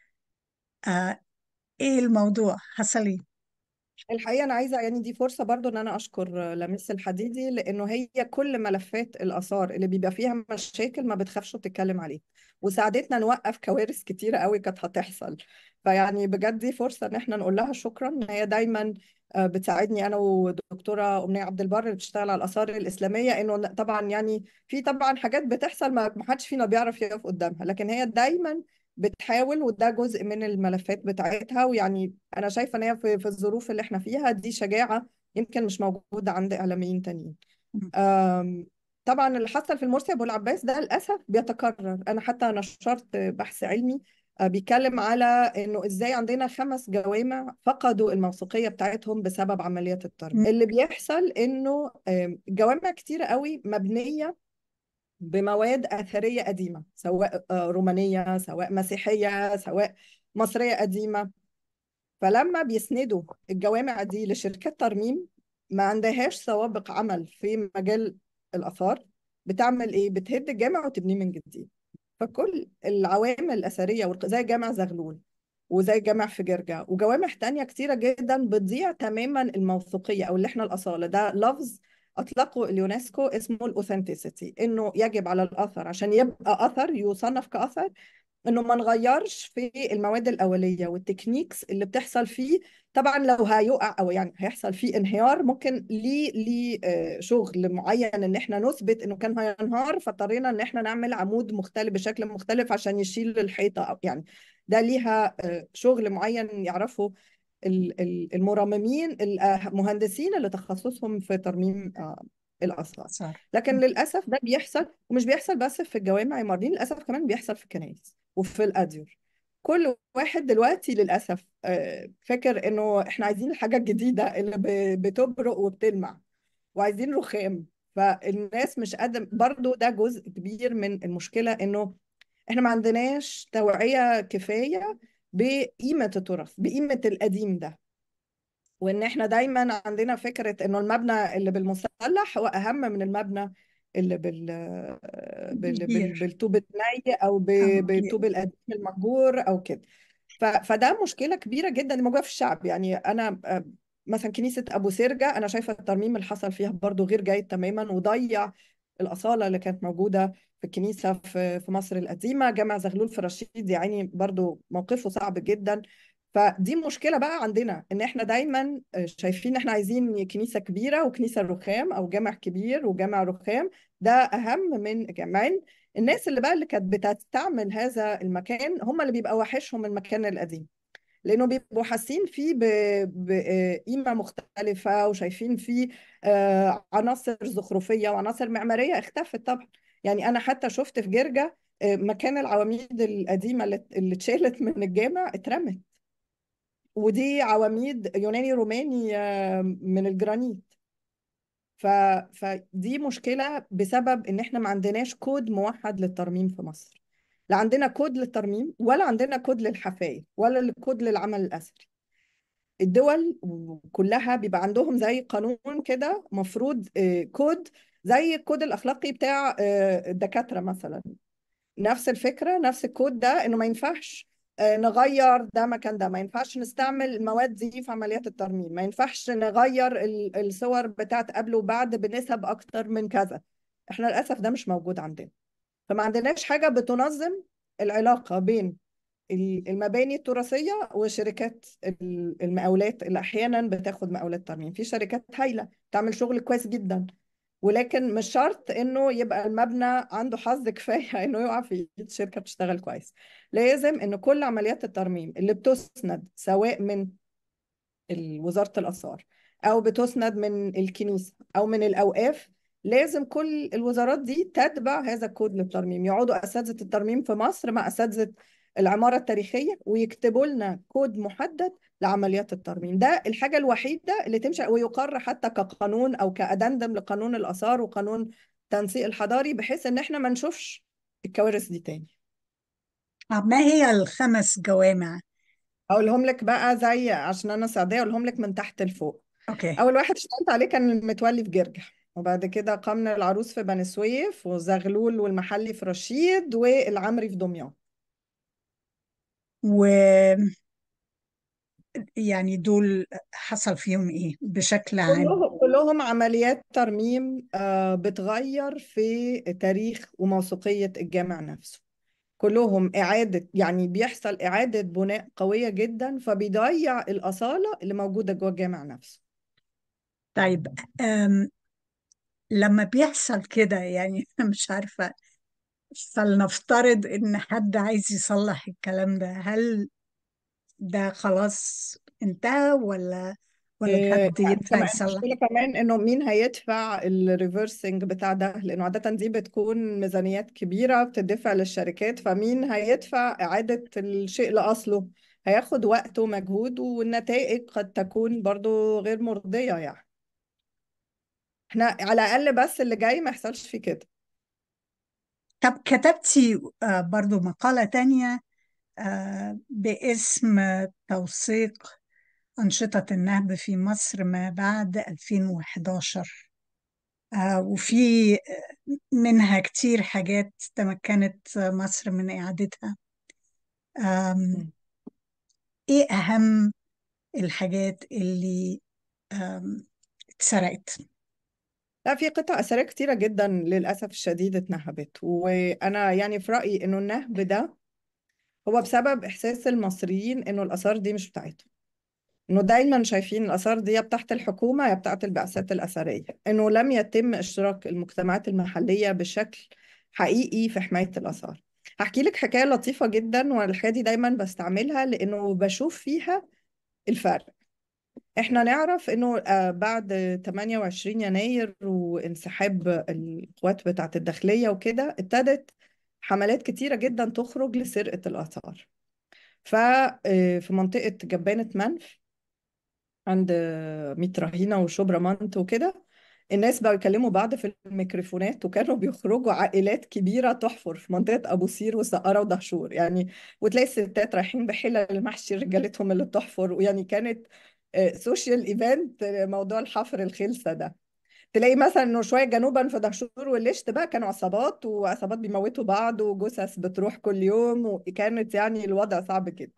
Speaker 1: آه، إيه الموضوع حصل إيه؟
Speaker 2: الحقيقة أنا عايزة يعني دي فرصة برضو إن أنا أشكر لميس الحديدي لأنه هي كل ملفات الآثار اللي بيبقى فيها مشاكل ما بتخافش وتتكلم عليها وساعدتنا نوقف كوارث كتيرة قوي كانت هتحصل فيعني بجد دي فرصة إن إحنا نقول لها شكرا إن هي دايما آه، بتساعدني أنا ودكتورة أمنية عبد البر اللي بتشتغل على الآثار الإسلامية إنه طبعا يعني في طبعا حاجات بتحصل ما ما حدش فينا بيعرف يقف قدامها لكن هي دايما بتحاول وده جزء من الملفات بتاعتها ويعني انا شايفه ان هي في, في الظروف اللي احنا فيها دي شجاعه يمكن مش موجوده عند اعلاميين تانيين أم، طبعا اللي حصل في المرسي ابو العباس ده للاسف بيتكرر انا حتى نشرت بحث علمي أه، بيتكلم على انه ازاي عندنا خمس جوامع فقدوا الموثوقيه بتاعتهم بسبب عمليات الترميم اللي بيحصل انه أم، جوامع كتيره قوي مبنيه بمواد أثرية قديمة سواء آه، رومانية سواء مسيحية سواء مصرية قديمة فلما بيسندوا الجوامع دي لشركات ترميم ما عندهاش سوابق عمل في مجال الآثار بتعمل إيه؟ بتهد الجامع وتبنيه من جديد فكل العوامل الأثرية والق- زي جامع زغلول وزي جامع في جرجع وجوامع تانية كتيرة جدا بتضيع تماما الموثوقية أو اللي احنا الأصالة ده لفظ أطلقه اليونسكو اسمه الأوثنتيسيتي إنه يجب على الأثر عشان يبقى أثر يصنف كأثر انه ما نغيرش في المواد الاوليه والتكنيكس اللي بتحصل فيه طبعا لو هيقع او يعني هيحصل فيه انهيار ممكن ليه ليه آه، شغل معين ان احنا نثبت انه كان هينهار فاضطرينا ان احنا نعمل عمود مختلف بشكل مختلف عشان يشيل الحيطه أو يعني ده ليها آه، شغل معين يعرفه ال- ال- المرممين المهندسين اللي تخصصهم في ترميم آه، الآثار
Speaker 1: صار
Speaker 2: لكن للأسف ده بيحصل ومش بيحصل بس في الجوامع المعارضين للأسف كمان بيحصل في الكنائس وفي الأدير كل واحد دلوقتي للأسف آه، فاكر إنه إحنا عايزين الحاجة الجديدة اللي ب- بتبرق وبتلمع وعايزين رخام فالناس مش قادرة برضو ده جزء كبير من المشكلة إنه إحنا ما عندناش توعية كفاية بقيمة التراث بقيمة القديم ده وان احنا دايما عندنا فكرة انه المبنى اللي بالمسلح هو اهم من المبنى اللي بال بال بال
Speaker 1: كبير
Speaker 2: بالطوب الني او ب-
Speaker 1: أو
Speaker 2: بالطوب القديم المهجور او كده ف- فده مشكلة كبيرة جدا موجودة في الشعب يعني انا آه، مثلا كنيسة ابو سرجة انا شايفة الترميم اللي حصل فيها برضو غير جيد تماما وضيع الأصالة اللي كانت موجودة في الكنيسة في في مصر القديمة جامع زغلول في رشيد يعني برضو موقفه صعب جدا فدي مشكلة بقى عندنا ان احنا دايما شايفين ان احنا عايزين كنيسة كبيرة وكنيسة رخام او جامع كبير وجامع رخام ده اهم من جامعين الناس اللي بقى اللي كانت بتستعمل هذا المكان هم اللي بيبقى وحشهم المكان القديم لانه بيبقوا حاسين فيه ب- بقيمة مختلفة وشايفين فيه آه، عناصر زخرفية وعناصر معمارية اختفت طبعا يعني انا حتى شفت في جرجة آه، مكان العواميد القديمة اللي اللي اتشالت من الجامع اترمت ودي عواميد يوناني روماني آه، من الجرانيت ف... فدي مشكلة بسبب ان احنا ما عندناش كود موحد للترميم في مصر لا عندنا كود للترميم ولا عندنا كود للحفاية ولا كود للعمل الأثري الدول كلها بيبقى عندهم زي قانون كده مفروض آه، كود زي الكود الأخلاقي بتاع آه، الدكاترة مثلا نفس الفكرة نفس الكود ده انه ما ينفعش آه، نغير ده مكان ده ما ينفعش نستعمل المواد دي في عمليات الترميم ما ينفعش نغير ال- الصور بتاعت قبل وبعد بنسب اكتر من كذا احنا للاسف ده مش موجود عندنا فما عندناش حاجة بتنظم العلاقة بين ال- المباني التراثية وشركات ال- المقاولات اللي أحيانا بتاخد مقاولات ترميم في شركات هايلة تعمل شغل كويس جدا ولكن مش شرط انه يبقى المبنى عنده حظ كفايه انه يقع في ايد شركه بتشتغل كويس لازم ان كل عمليات الترميم اللي بتسند سواء من ال- وزاره الاثار او بتسند من الكنيسه او من الاوقاف لازم كل الوزارات دي تتبع هذا الكود للترميم يقعدوا اساتذه الترميم في مصر مع اساتذه العماره التاريخيه ويكتبوا لنا كود محدد لعمليات الترميم ده الحاجه الوحيده اللي تمشي ويقر حتى كقانون او كادندم لقانون الاثار وقانون التنسيق الحضاري بحيث ان احنا ما نشوفش الكوارث دي تاني
Speaker 1: طب ما هي الخمس جوامع
Speaker 2: اقولهم لك بقى زي عشان انا سعوديه اقولهم لك من تحت لفوق
Speaker 1: أوكي
Speaker 2: اول واحد اشتغلت عليه كان المتولي في جرجة وبعد كده قمنا العروس في بني سويف وزغلول والمحلي في رشيد والعمري في دمياط
Speaker 1: و يعني دول حصل فيهم إيه بشكل عام
Speaker 2: كلهم كلهم عمليات ترميم آه، بتغير في تاريخ وموثوقية الجامع نفسه كلهم إعادة يعني بيحصل إعادة بناء قوية جدا فبيضيع الأصالة اللي موجودة جوه الجامع نفسه
Speaker 1: طيب أم لما بيحصل كده يعني أنا مش عارفة فلنفترض إن حد عايز يصلح الكلام ده هل ده خلاص انتهى ولا ولا
Speaker 2: إيه،
Speaker 1: حد ينفع
Speaker 2: كمان
Speaker 1: يصلح
Speaker 2: المشكلة كمان انه مين هيدفع الريفرسنج بتاع ده لانه عادة دي بتكون ميزانيات كبيرة بتدفع للشركات فمين هيدفع اعادة الشيء لاصله هياخد وقت ومجهود والنتائج قد تكون برضو غير مرضية يعني احنا على الاقل بس اللي جاي ما يحصلش فيه كده
Speaker 1: طب كتبتي آه، برضو مقالة تانية آه، باسم توثيق أنشطة النهب في مصر ما بعد 2011 آه، وفي آه، منها كتير حاجات تمكنت مصر من إعادتها آم،
Speaker 2: م.
Speaker 1: إيه أهم الحاجات اللي آم، اتسرقت
Speaker 2: لا في قطع أثرية كتيرة جدا للأسف الشديد اتنهبت وأنا يعني في رأيي إنه النهب ده هو بسبب إحساس المصريين إنه الآثار دي مش بتاعتهم انه دايما شايفين الاثار دي يا بتاعت الحكومه يا بتاعت البعثات الاثريه انه لم يتم اشتراك المجتمعات المحليه بشكل حقيقي في حمايه الاثار هحكي لك حكايه لطيفه جدا والحكايه دي دايما بستعملها لانه بشوف فيها الفرق احنا نعرف انه آه، بعد 28 يناير وانسحاب القوات بتاعة الداخلية وكده ابتدت حملات كتيرة جدا تخرج لسرقة الآثار ففي منطقة جبانة منف عند ميت رهينة وشبرا منت وكده الناس بقوا يكلموا بعض في الميكروفونات وكانوا بيخرجوا عائلات كبيرة تحفر في منطقة أبو سير وسقارة ودهشور يعني وتلاقي الستات رايحين بحلل المحشي رجالتهم اللي بتحفر ويعني كانت سوشيال ايفنت موضوع الحفر الخلسة ده تلاقي مثلا انه شويه جنوبا في دهشور والليشت بقى كانوا عصابات وعصابات بيموتوا بعض وجثث بتروح كل يوم وكانت يعني الوضع صعب كده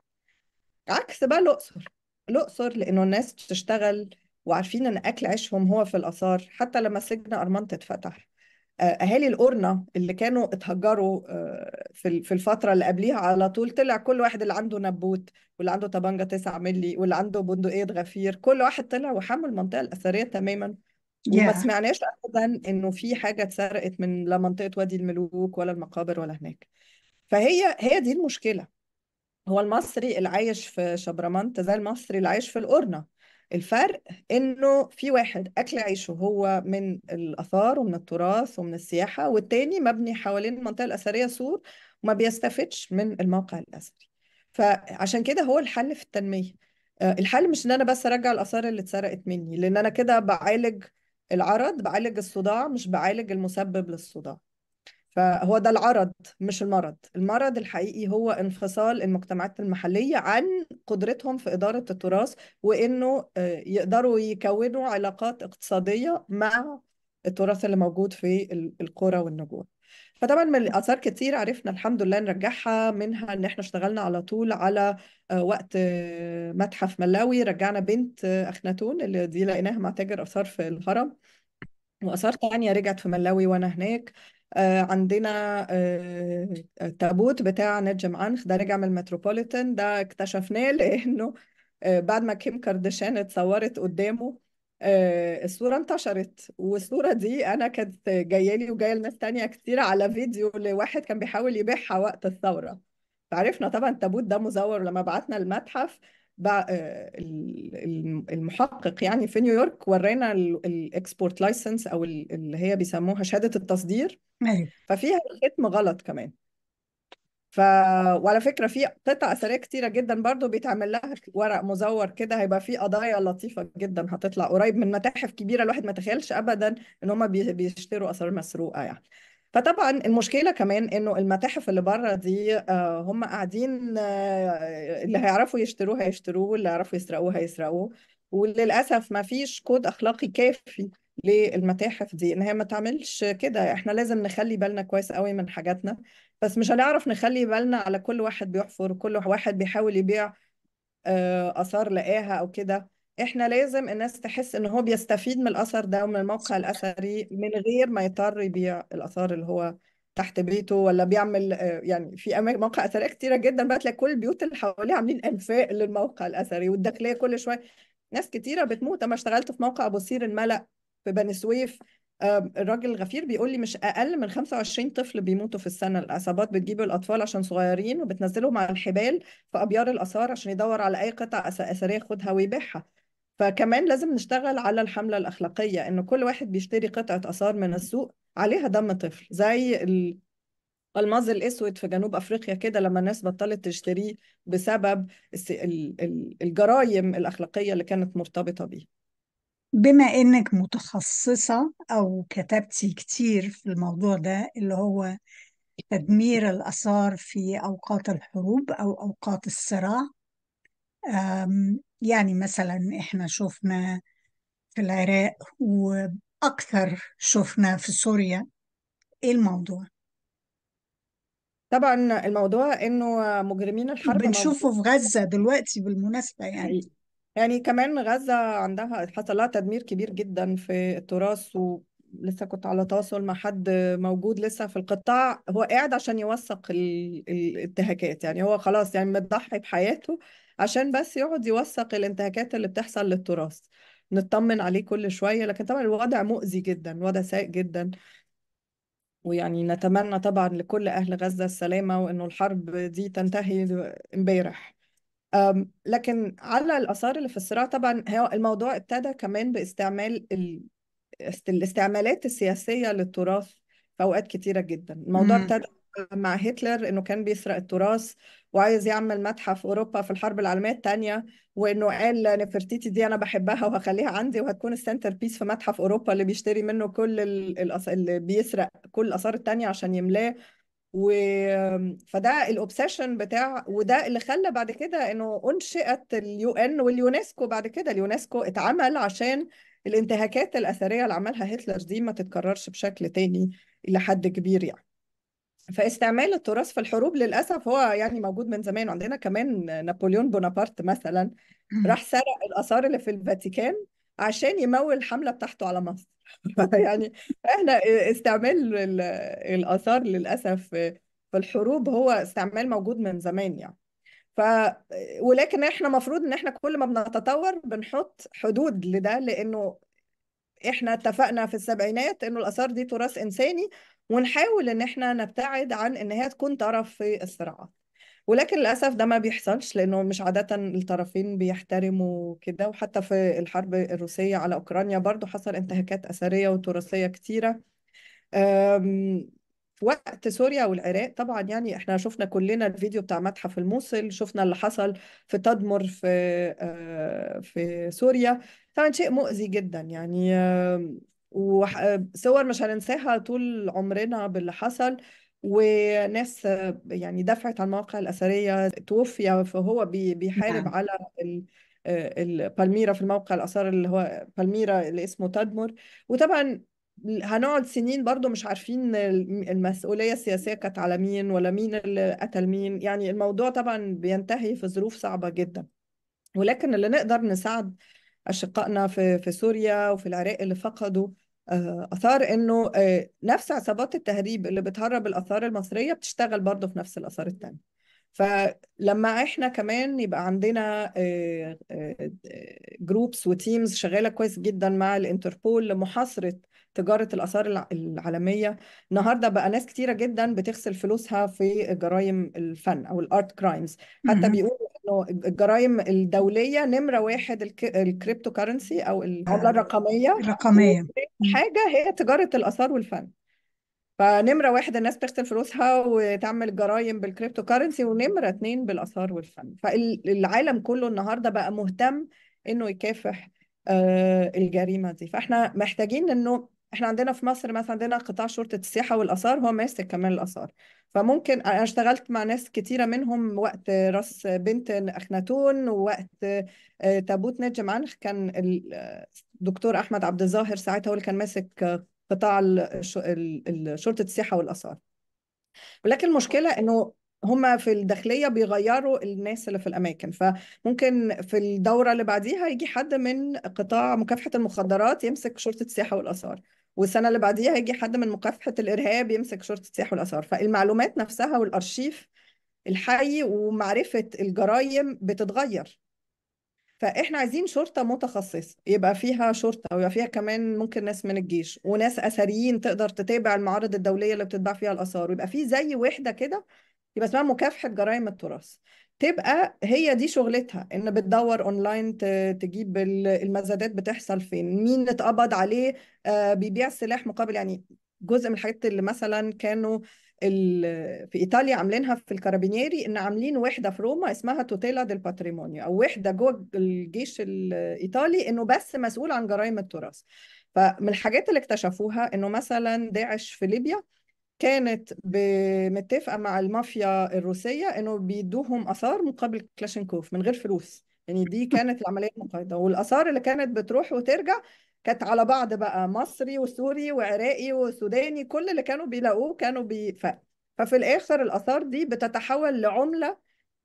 Speaker 2: عكس بقى الأقصر الأقصر لأنه الناس بتشتغل وعارفين إن أكل عيشهم هو في الآثار حتى لما سجن أرمنت اتفتح آه، أهالي القرنة اللي كانوا اتهجروا آه، في في الفترة اللي قبليها على طول طلع كل واحد اللي عنده نبوت واللي عنده طبنجة 9 مللي واللي عنده بندقية غفير كل واحد طلع وحمل المنطقة الأثرية تماما وما
Speaker 1: يا
Speaker 2: سمعناش أبدا إنه في حاجة اتسرقت من لا منطقة وادي الملوك ولا المقابر ولا هناك فهي هي دي المشكلة هو المصري اللي عايش في شبرمنت زي المصري اللي عايش في القرنة الفرق انه في واحد اكل عيشه هو من الاثار ومن التراث ومن السياحة والتاني مبني حوالين المنطقة الاثرية سور وما بيستفدش من الموقع الاثري فعشان كده هو الحل في التنمية آه، الحل مش ان انا بس ارجع الاثار اللي اتسرقت مني لان انا كده بعالج العرض بعالج الصداع مش بعالج المسبب للصداع فهو ده العرض مش المرض المرض الحقيقي هو انفصال المجتمعات المحلية عن قدرتهم في إدارة التراث وإنه آه، يقدروا يكونوا علاقات اقتصادية مع التراث اللي موجود في ال- القرى والنجوع فطبعا من الآثار كتير عرفنا الحمد لله نرجعها منها إن إحنا اشتغلنا على طول على آه، وقت آه، متحف ملاوي رجعنا بنت آه، أخناتون اللي دي لقيناها مع تاجر آثار في الهرم وآثار تانية رجعت في ملاوي وأنا هناك آه، عندنا آه، التابوت بتاع نجم عنخ ده رجع من المتروبوليتان ده اكتشفناه لأنه آه، بعد ما كيم كارديشيان اتصورت قدامه آه، الصورة انتشرت والصورة دي أنا كانت جاية لي وجاية لناس تانية كتير على فيديو لواحد كان بيحاول يبيعها وقت الثورة فعرفنا طبعا التابوت ده مزور لما بعتنا المتحف بقى آه، ال- ال- المحقق يعني في نيويورك ورانا الاكسبورت لايسنس او ال- اللي هي بيسموها شهادة التصدير
Speaker 1: أيوة
Speaker 2: ففيها ختم غلط كمان ف وعلى فكرة في قطع أثرية كتيرة جدا برضو بيتعمل لها ورق مزور كده هيبقى في قضايا لطيفة جدا هتطلع قريب من متاحف كبيرة الواحد ما تخيلش أبدا إن هم بيشتروا آثار مسروقة يعني فطبعا المشكلة كمان إنه المتاحف اللي بره دي آه، هم قاعدين آه، اللي هيعرفوا يشتروه هيشتروه واللي هيعرفوا يسرقوه هيسرقوه وللأسف ما فيش كود أخلاقي كافي للمتاحف دي ان هي ما تعملش كده احنا لازم نخلي بالنا كويس قوي من حاجاتنا بس مش هنعرف نخلي بالنا على كل واحد بيحفر وكل واحد بيحاول يبيع آه، آثار لقاها أو كده إحنا لازم الناس تحس إن هو بيستفيد من الأثر ده ومن الموقع الأثري من غير ما يضطر يبيع الآثار اللي هو تحت بيته ولا بيعمل آه، يعني في أماكن مواقع أثرية كتيرة جدا بقى تلاقي كل البيوت اللي حواليها عاملين أنفاق للموقع الأثري والداخلية كل شوية ناس كتيرة بتموت أنا اشتغلت في موقع أبو سير الملأ في بني سويف آه، الراجل الغفير بيقول لي مش أقل من 25 طفل بيموتوا في السنة العصابات بتجيب الأطفال عشان صغيرين وبتنزلهم على الحبال في أبيار الآثار عشان يدور على أي قطع أث- أثرية ياخدها ويبيعها فكمان لازم نشتغل على الحملة الأخلاقية إن كل واحد بيشتري قطعة آثار من السوق عليها دم طفل زي ال- الماظ الأسود في جنوب أفريقيا كده لما الناس بطلت تشتريه بسبب الس- ال- ال- الجرائم الأخلاقية اللي كانت مرتبطة بيه
Speaker 1: بما إنك متخصصة أو كتبتي كتير في الموضوع ده اللي هو تدمير الآثار في أوقات الحروب أو أوقات الصراع أم، يعني مثلا إحنا شفنا في العراق وأكثر شفنا في سوريا إيه الموضوع؟
Speaker 2: طبعا الموضوع إنه مجرمين الحرب
Speaker 1: وبنشوفه
Speaker 2: موجود
Speaker 1: في غزة دلوقتي بالمناسبة يعني
Speaker 2: حقيقي يعني كمان غزة عندها حصل لها تدمير كبير جدا في التراث ولسه كنت على تواصل مع حد موجود لسه في القطاع هو قاعد عشان يوثق ال- الانتهاكات يعني هو خلاص يعني متضحي بحياته عشان بس يقعد يوثق الانتهاكات اللي بتحصل للتراث نطمن عليه كل شوية لكن طبعا الوضع مؤذي جدا الوضع سيء جدا ويعني نتمنى طبعا لكل أهل غزة السلامة وإنه الحرب دي تنتهي امبارح أم، لكن على الآثار اللي في الصراع طبعا هو الموضوع ابتدى كمان باستعمال ال... است- الاستعمالات السياسية للتراث في أوقات كتيرة جدا الموضوع
Speaker 1: مم.
Speaker 2: ابتدى مع هتلر إنه كان بيسرق التراث وعايز يعمل متحف أوروبا في الحرب العالمية الثانية وإنه قال نفرتيتي دي أنا بحبها وهخليها عندي وهتكون السنتر بيس في متحف أوروبا اللي بيشتري منه كل ال... الأص... اللي بيسرق كل الآثار التانية عشان يملاه و... فده الاوبسيشن بتاع وده اللي خلى بعد كده انه انشئت اليو ان واليونسكو بعد كده اليونسكو اتعمل عشان الانتهاكات الاثريه اللي عملها هتلر دي ما تتكررش بشكل تاني الى حد كبير يعني فاستعمال التراث في الحروب للاسف هو يعني موجود من زمان وعندنا كمان نابليون بونابرت مثلا
Speaker 1: مم.
Speaker 2: راح سرق الاثار اللي في الفاتيكان عشان يمول الحمله بتاعته على مصر يعني احنا استعمال ال- الاثار للاسف في الحروب هو استعمال موجود من زمان يعني ف ولكن احنا مفروض ان احنا كل ما بنتطور بنحط حدود لده لانه احنا اتفقنا في السبعينات انه الاثار دي تراث انساني ونحاول ان احنا نبتعد عن ان هي تكون طرف في الصراعات ولكن للاسف ده ما بيحصلش لانه مش عاده الطرفين بيحترموا كده وحتى في الحرب الروسيه على اوكرانيا برضو حصل انتهاكات اثريه وتراثيه كتيره أم، في وقت سوريا والعراق طبعا يعني احنا شفنا كلنا الفيديو بتاع متحف الموصل شفنا اللي حصل في تدمر في آه، في سوريا طبعا شيء مؤذي جدا يعني آم، وح- آه، صور مش هننساها طول عمرنا باللي حصل وناس آه، يعني دفعت عن المواقع الأثرية توفي فهو بي- بيحارب
Speaker 1: نعم
Speaker 2: على ال- آه، البالميرا في الموقع الآثار اللي هو بالميرا اللي اسمه تدمر وطبعا هنقعد سنين برضو مش عارفين الم- المسؤولية السياسية كانت على مين ولا مين اللي قتل مين يعني الموضوع طبعا بينتهي في ظروف صعبة جدا ولكن اللي نقدر نساعد أشقائنا في في سوريا وفي العراق اللي فقدوا آه، آثار إنه آه، نفس عصابات التهريب اللي بتهرب الآثار المصرية بتشتغل برضه في نفس الآثار التانية فلما احنا كمان يبقى عندنا جروبس وتيمز شغاله كويس جدا مع الانتربول لمحاصره تجاره الاثار الع- العالميه النهارده بقى ناس كتيره جدا بتغسل فلوسها في جرائم الفن او الارت كرايمز حتى
Speaker 1: مهم.
Speaker 2: بيقولوا انه الجرائم الدوليه نمره واحد الك- الكريبتو كارنسي او العمله
Speaker 1: آه،
Speaker 2: الرقميه
Speaker 1: الرقمية مم.
Speaker 2: وحاجه هي تجاره الاثار والفن فنمرة واحد الناس تغسل فلوسها وتعمل جرائم بالكريبتو كارنسي ونمرة اتنين بالآثار والفن فالعالم كله النهاردة بقى مهتم انه يكافح آه، الجريمة دي فاحنا محتاجين انه احنا عندنا في مصر مثلا عندنا قطاع شرطة السياحة والآثار هو ماسك كمان الآثار فممكن انا اشتغلت مع ناس كتيرة منهم وقت راس بنت أخناتون ووقت آه، تابوت نجم عنخ كان الدكتور أحمد عبد الظاهر ساعتها هو اللي كان ماسك قطاع الش- ال- ال- شرطة السياحة والآثار ولكن المشكلة إنه هما في الداخلية بيغيروا الناس اللي في الأماكن فممكن في الدورة اللي بعديها يجي حد من قطاع مكافحة المخدرات يمسك شرطة السياحة والآثار والسنة اللي بعديها يجي حد من مكافحة الإرهاب يمسك شرطة السياحة والآثار فالمعلومات نفسها والأرشيف الحي ومعرفة الجرائم بتتغير فاحنا عايزين شرطة متخصصة يبقى فيها شرطة ويبقى فيها كمان ممكن ناس من الجيش وناس أثريين تقدر تتابع المعارض الدولية اللي بتتباع فيها الآثار ويبقى في زي وحدة كده يبقى اسمها مكافحة جرائم التراث تبقى هي دي شغلتها ان بتدور اونلاين ت- تجيب ال- المزادات بتحصل فين مين اتقبض عليه آه، بيبيع سلاح مقابل يعني جزء من الحاجات اللي مثلا كانوا ال- في ايطاليا عاملينها في الكارابينيري ان عاملين وحده في روما اسمها توتيلا ديل باتريمونيو او وحده جوه الجيش الايطالي انه بس مسؤول عن جرائم التراث فمن الحاجات اللي اكتشفوها انه مثلا داعش في ليبيا كانت ب- متفقة مع المافيا الروسية انه بيدوهم آثار مقابل كلاشينكوف من غير فلوس يعني دي كانت العملية المقايضة والآثار اللي كانت بتروح وترجع كانت على بعض بقى مصري وسوري وعراقي وسوداني كل اللي كانوا بيلاقوه كانوا بي... ف... ففي الآخر الآثار دي بتتحول لعملة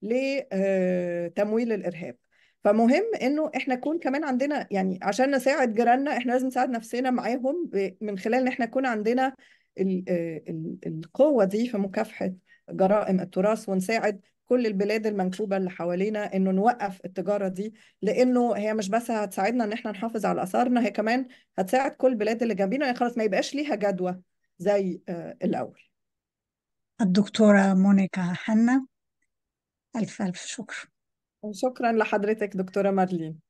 Speaker 2: لتمويل الإرهاب فمهم انه احنا يكون كمان عندنا يعني عشان نساعد جيراننا احنا لازم نساعد نفسنا معاهم ب- من خلال ان احنا يكون عندنا ال- ال- القوة دي في مكافحة جرائم التراث ونساعد كل البلاد المنكوبة اللي حوالينا انه نوقف التجارة دي لانه هي مش بس هتساعدنا ان احنا نحافظ على اثارنا هي كمان هتساعد كل البلاد اللي جنبينا يعني خلاص ما يبقاش ليها جدوى زي آه، الاول
Speaker 1: الدكتورة مونيكا حنا ألف ألف شكر
Speaker 2: شكرا لحضرتك دكتورة مارلين